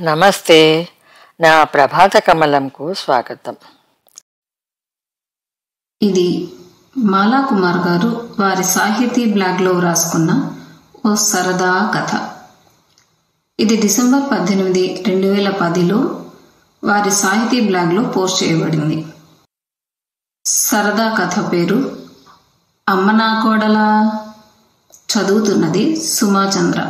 నమస్తే నా ప్రభాత కమలంకు స్వాగతం ఇది మాలా కుమార్ గారు వారి సాహితీ బ్లాగ్లో వ్రాసుకున్న ఓ సరదా కథ ఇది డిసెంబర్ పద్దెనిమిది రెండు వేల పదిలో వారి సాహితీ బ్లాగ్లో పోస్ట్ చేయబడింది సరదా కథ పేరు అమ్మ నా కోడలా చదువుతున్నది సుమాచంద్ర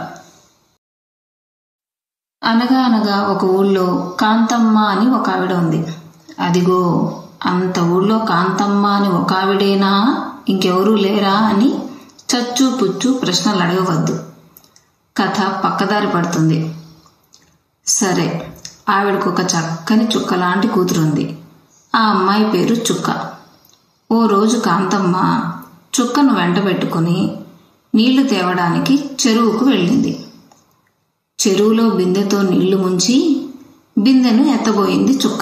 అనగా అనగా ఒక ఊళ్ళో కాంతమ్మ అని ఒక ఆవిడ ఉంది అదిగో అంత ఊళ్ళో కాంతమ్మ అని ఒక ఆవిడేనా ఇంకెవరూ లేరా అని చచ్చు పుచ్చు ప్రశ్నలు అడగవద్దు కథ పక్కదారి పడుతుంది సరే ఆవిడకు ఒక చక్కని చుక్క లాంటి కూతురుంది ఆ అమ్మాయి పేరు చుక్క ఓ రోజు కాంతమ్మ చుక్కను వెంట పెట్టుకుని నీళ్లు తేవడానికి చెరువుకు వెళ్ళింది చెరువులో బిందెతో నీళ్లు ముంచి బిందెను ఎత్తబోయింది చుక్క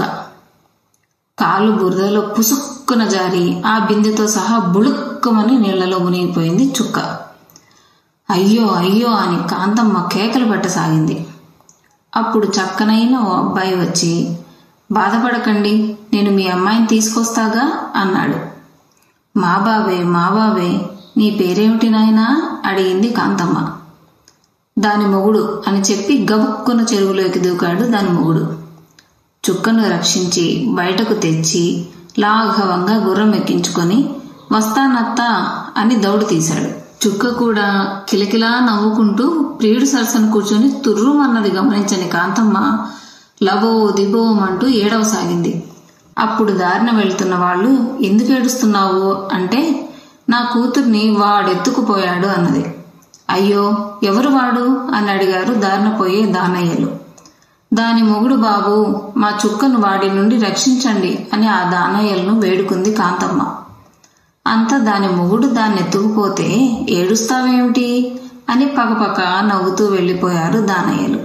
కాలు బురదలో పుసుక్కున జారి ఆ బిందెతో సహా బుళుక్కుమని నీళ్లలో మునిగిపోయింది చుక్క అయ్యో అయ్యో అని కాంతమ్మ కేకలు పెట్టసాగింది అప్పుడు చక్కనైన ఓ అబ్బాయి వచ్చి బాధపడకండి నేను మీ అమ్మాయిని తీసుకొస్తాగా అన్నాడు మా బావే మా బావే నీ పేరేమిటి నాయనా అడిగింది కాంతమ్మ దాని మొగుడు అని చెప్పి గబుక్కున చెరువులోకి దూకాడు దాని మొగుడు చుక్కను రక్షించి బయటకు తెచ్చి లాఘవంగా గుర్రం ఎక్కించుకొని వస్తానత్తా అని దౌడు తీశాడు చుక్క కూడా కిలకిలా నవ్వుకుంటూ ప్రియుడు సరసన కూర్చొని తుర్రుమన్నది గమనించని కాంతమ్మ లబో దిబోమంటూ ఏడవసాగింది అప్పుడు దారిన వెళ్తున్న వాళ్ళు ఎందుకు ఏడుస్తున్నావు అంటే నా కూతుర్ని వాడెత్తుకుపోయాడు అన్నది అయ్యో ఎవరు వాడు అని అడిగారు దారిన పోయే దానయ్యలు దాని మొగుడు బాబు మా చుక్కను వాడి నుండి రక్షించండి అని ఆ దానయ్యలను వేడుకుంది కాంతమ్మ అంత దాని మొగుడు దాన్ని ఎత్తుకుపోతే ఏడుస్తావేమిటి అని పకపక నవ్వుతూ వెళ్ళిపోయారు దానయ్యలు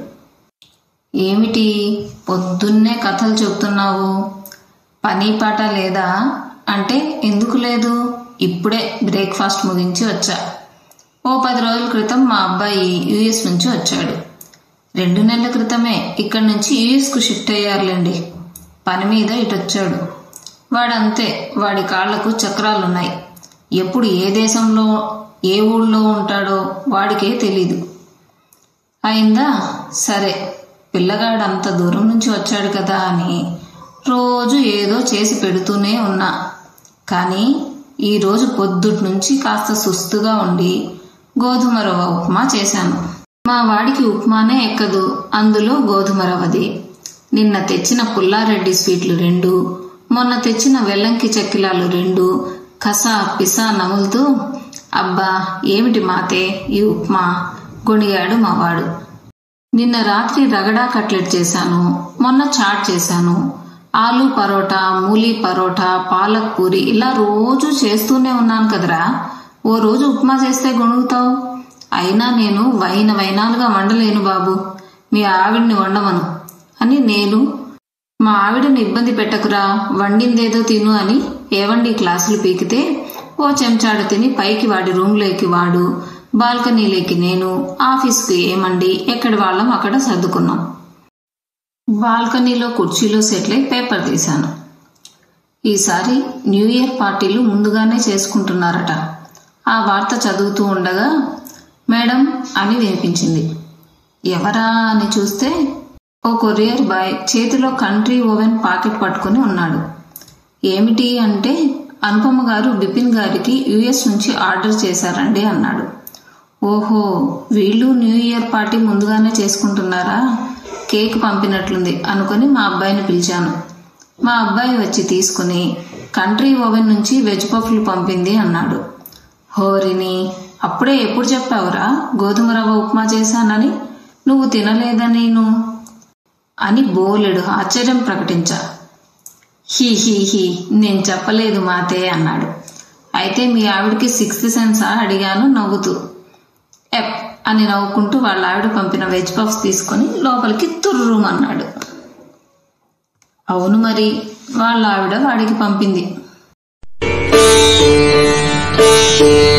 ఏమిటి పొద్దున్నే కథలు చెప్తున్నావు పని పాట లేదా అంటే ఎందుకు లేదు ఇప్పుడే బ్రేక్ఫాస్ట్ ముగించి వచ్చా ఓ పది రోజుల క్రితం మా అబ్బాయి యుఎస్ నుంచి వచ్చాడు రెండు నెలల క్రితమే ఇక్కడి నుంచి యుఎస్కు షిఫ్ట్ అయ్యారులేండి పని మీద ఇటు వచ్చాడు వాడంతే వాడి కాళ్లకు చక్రాలున్నాయి ఎప్పుడు ఏ దేశంలో ఏ ఊళ్ళో ఉంటాడో వాడికే తెలీదు అయిందా సరే పిల్లగాడు అంత దూరం నుంచి వచ్చాడు కదా అని రోజు ఏదో చేసి పెడుతూనే ఉన్నా కానీ ఈరోజు పొద్దుటి నుంచి కాస్త సుస్తుగా ఉండి గోధుమ రవ్వ ఉప్మా చేశాను మా వాడికి ఉప్మానే ఎక్కదు అందులో గోధుమ రవ్వది నిన్న తెచ్చిన పుల్లారెడ్డి స్వీట్లు రెండు మొన్న తెచ్చిన వెల్లంకి చెక్కిలాలు రెండు కసా పిసా నములుతూ అబ్బా ఏమిటి మాతే ఈ ఉప్మా గొణిగాడు మావాడు నిన్న రాత్రి రగడా కట్లెట్ చేశాను మొన్న చాట్ చేశాను ఆలు పరోటా మూలి పరోటా పాలక్ పూరి ఇలా రోజు చేస్తూనే ఉన్నాను కదరా ఓ రోజు ఉప్మా చేస్తే గొణుగుతావు అయినా నేను వైన వైనాలుగా వండలేను బాబు మీ ఆవిడ్ని వండమను అని నేను మా ఆవిడని ఇబ్బంది పెట్టకురా వండిందేదో తిను అని ఏవండి క్లాసులు పీకితే ఓ చెంచాడు తిని పైకి వాడి రూమ్లోకి వాడు బాల్కనీలోకి నేను ఆఫీస్కి ఏమండి ఎక్కడి వాళ్ళం అక్కడ సర్దుకున్నాం బాల్కనీలో కుర్చీలో సెటిల్ అయి పేపర్ తీశాను ఈసారి న్యూ ఇయర్ పార్టీలు ముందుగానే చేసుకుంటున్నారట ఆ వార్త చదువుతూ ఉండగా మేడం అని వినిపించింది ఎవరా అని చూస్తే ఓ కొరియర్ బాయ్ చేతిలో కంట్రీ ఓవెన్ పాకెట్ పట్టుకుని ఉన్నాడు ఏమిటి అంటే అనుపమ గారు బిపిన్ గారికి యుఎస్ నుంచి ఆర్డర్ చేశారండి అన్నాడు ఓహో వీళ్ళు న్యూ ఇయర్ పార్టీ ముందుగానే చేసుకుంటున్నారా కేక్ పంపినట్లుంది అనుకుని మా అబ్బాయిని పిలిచాను మా అబ్బాయి వచ్చి తీసుకుని కంట్రీ ఓవెన్ నుంచి వెజ్ పఫ్లు పంపింది అన్నాడు హోరిని అప్పుడే ఎప్పుడు చెప్పావురా గోధుమ రవ్వ ఉప్మా చేశానని నువ్వు తినలేదని నువ్వు అని బోలెడు ఆశ్చర్యం ప్రకటించా హీ హీ హీ నేను చెప్పలేదు మాతే అన్నాడు అయితే మీ ఆవిడకి సిక్స్త్ సెన్సా అడిగాను నవ్వుతూ ఎప్ అని నవ్వుకుంటూ వాళ్ళ ఆవిడ పంపిన వెజ్ పఫ్స్ తీసుకొని లోపలికి తుర్రుమన్నాడు అవును మరి వాళ్ళ ఆవిడ వాడికి పంపింది